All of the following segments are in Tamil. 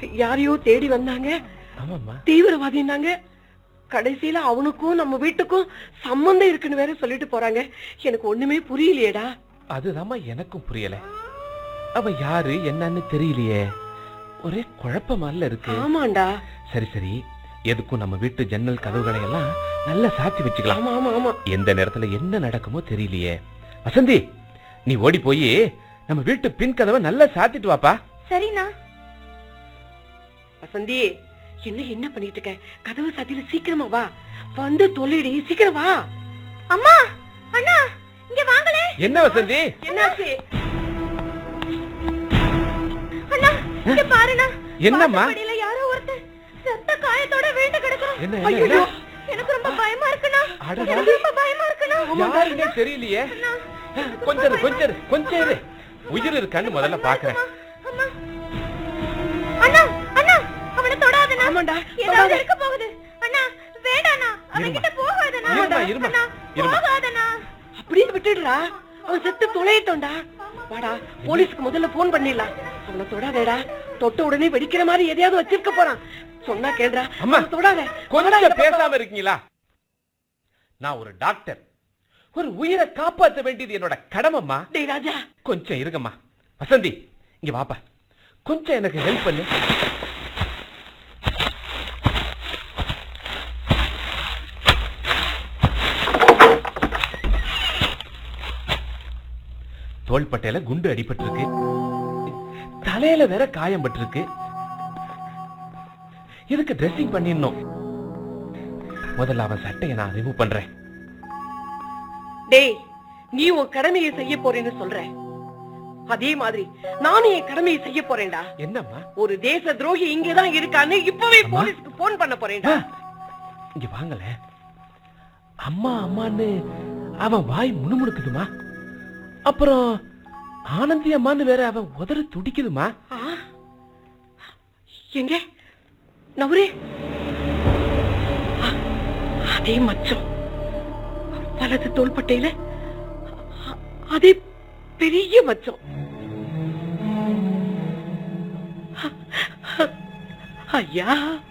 யாரையோ தேடி வந்தாங்க ஆமாம்மா தீவிரவாதினாங்க கடைசியில அவனுக்கும் நம்ம வீட்டுக்கும் சம்பந்தம் இருக்குன்னு வேற சொல்லிட்டு போறாங்க எனக்கு ஒண்ணுமே புரியலையேடா அதுதாம்மா எனக்கும் புரியல அவ யாரு என்னன்னு தெரியலையே ஒரே குழப்பமால இருக்கு ஆமாண்டா சரி சரி எதுக்கும் நம்ம வீட்டு ஜன்னல் கதவுகளை எல்லாம் நல்லா சாத்தி வச்சுக்கலாம் ஆமா ஆமா ஆமா எந்த நேரத்துல என்ன நடக்குமோ தெரியலையே வசந்தி நீ ஓடி போய் நம்ம வீட்டு பின் கதவை நல்லா சாத்திட்டு வாப்பா சரிண்ணா வசந்தி என்ன என்ன பண்ணிட்டு இருக்க கதவு சாத்தியில சீக்கிரமா வா வந்து தொலைடி சீக்கிரம் வா அம்மா அண்ணா இங்க வாங்களே என்ன வசந்தி என்னாச்சு அண்ணா இங்க பாருண்ணா என்னம்மா? வாசப்படியில யாரோ ஒருத்தர் செத்த காயத்தோட விழுந்து கிடக்குறான் என்ன என்ன, ஐயோ என்ன எனக்கு ரொம்ப பயமா இருக்குண்ணா அடடா. எனக்கு ரொம்ப பயமா இருக்குண்ணா யாருன்னே தெரியலையே அண்ணா, கொஞ்சம் இரு, கொஞ்சம் இரு, கொஞ்சம் இரு. உயிர் இருக்கான்னு முதல்ல பாக்குறேன் அம்மா அண்ணா அண்ணா அவனை தொடாதண்ணா ஆமாண்டா, ஏதாவது தொடாத. இருக்க போகுது அண்ணா வேண்டாண்ணா அவன் கிட்ட போகாதண்ணா இருமா, இருமா, அண்ணா, இருமா. போகாதண்ணா அப்படியே விட்டுடுறா அவன் செத்து தொலையட்டோம்டா வாடா போலீஸ்க்கு முதல்ல போன் பண்ணிடலாம் அவனை தொடாதேடா தொட்ட உடனே வெடிக்கிற மாதிரி எதையாவது வச்சிருக்க போறான் சொன்னா கேளுடா அம்மா, அவனை தொடாத கொஞ்சம் பேசாம இருக்கீங்களா நான் ஒரு டாக்டர் ஒரு உயிரை காப்பாற்ற வேண்டியது என்னோட கடமைம்மா டேய் ராஜா கொஞ்சம் இருங்கம்மா வசந்தி இங்க வாப்பா கொஞ்சம் எனக்கு ஹெல்ப் பண்ணு தோள்பட்டையில குண்டு அடிபட்டிருக்கு தலையில வேற காயம் பட்டிருக்கு இதுக்கு ட்ரெஸ்ஸிங் பண்ணிடணும் முதல்ல அவன் சட்டையை நான் ரிமூவ் பண்றேன் டேய் நீ உன் கடமையை செய்ய போறேன்னு சொல்ற அதே மாதிரி நானும் என் கடமையை செய்ய போறேன்டா என்னம்மா ஒரு தேச துரோகி இங்கதான் இருக்கான்னு இப்பவே அம்மா. போலீஸ்க்கு போன் பண்ண போறேன்டா இங்க வாங்கல அம்மா அம்மான்னு அவன் வாய் முணுமுணுக்குதுமா அப்புறம் ஆனந்தி அம்மான்னு வேற அவன் உதறு துடிக்குதுமா ஆ? எங்க நவரே ஆ, அதே மச்சம் வலது தோள்பட்டையில அ- அதே பெரிய மச்சம் ஐயா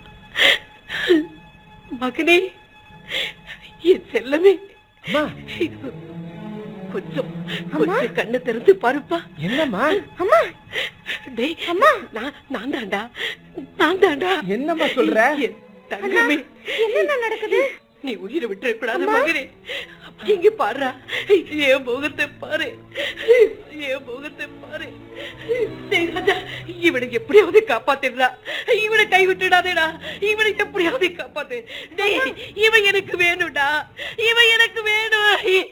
மகனே என் செல்லமே அம்மா கொஞ்சம் கொஞ்சம் கண்ணு திறந்து பாருப்பா என்னம்மா அம்மா டேய் அம்மா நான் நான் தான்டா நான் தான்டா என்னம்மா சொல்ற என் தங்கமே என்னென்ன நடக்குது நீ உயிரை விட்டுற கூடாது மகனே இங்க பாருடா என் முகத்தை பாரு என் முகத்தை பாரு டேய் ராஜா இவனுக்கு எப்படியாவது காப்பாத்திடுறா இவனை கை விட்டுடாதேடா இவனை எப்படியாவது காப்பாத்து டேய் இவன் எனக்கு வேணும்டா இவன் எனக்கு வேணும்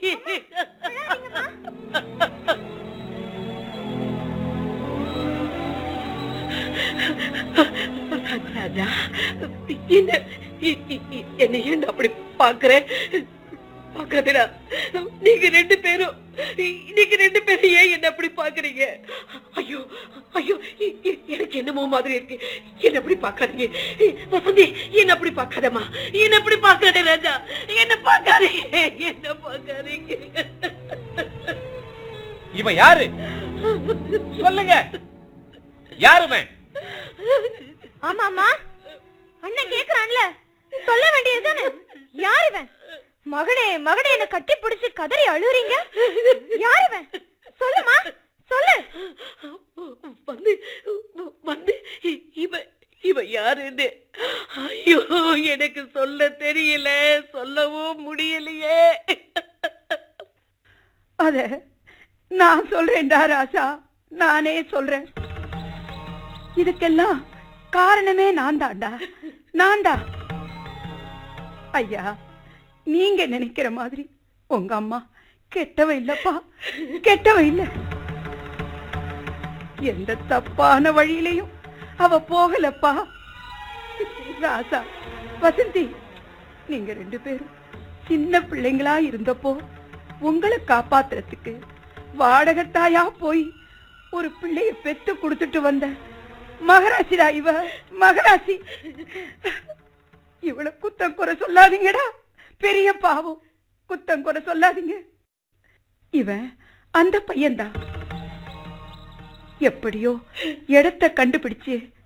ராஜா என்ன இ- இ- இ- என்னை ஏன் அப்படி பாக்குற பாக்காதடா நீங்க ரெண்டு பேரும் நீங்க ரெண்டு பேரும் ஏன் என்ன அப்படி பாக்குறீங்க ஐயோ ஐயோ இ- இ- எனக்கு என்னமோ மாதிரி இருக்கு என்ன அப்படி பாக்காதீங்க வசந்தி என்ன அப்படி பாக்காதம்மா என்ன அப்படி பாக்காத ராஜா என்ன பாக்காதீங்க என்ன பாக்காதீங்க இவன் யாரு சொல்லுங்க யாருவன் ஆமா ஆமா அண்ணன் கேக்குறான்ல சொல்ல வேண்டியதுதானே யார் இவன் மகனே மகனே என்ன கட்டி பிடிச்சு கதறி அழுறீங்க யார் இவன் சொல்லுமா சொல்லு வந்து வந்து இ- இவ இவ யாருன்னு ஐயோ எனக்கு சொல்ல தெரியல சொல்லவும் முடியலையே அத நான் சொல்றேன்டா ராசா நானே சொல்றேன் இதுக்கெல்லாம் காரணமே நான் தான்டா நான் தான் ஐயா நீங்க நினைக்கிற மாதிரி உங்க அம்மா கெட்டவ இல்லப்பா கெட்டவ இல்ல எந்த தப்பான வழியிலையும் அவ போகலப்பா ராசா வசந்தி நீங்க ரெண்டு பேரும் சின்ன பிள்ளைங்களா இருந்தப்போ உங்களை காப்பாத்துறதுக்கு வாடகத்தாயா போய் ஒரு பிள்ளைய பெத்து கொடுத்துட்டு வந்த மகராசிடா இவ மகராசி இவளை குத்தம் குறை சொல்லாதீங்கடா பெரிய பாவம் குத்தம் குறை சொல்லாதீங்க இவன் அந்த பையன்தான் எப்படியோ இடத்த கண்டுபிடிச்சு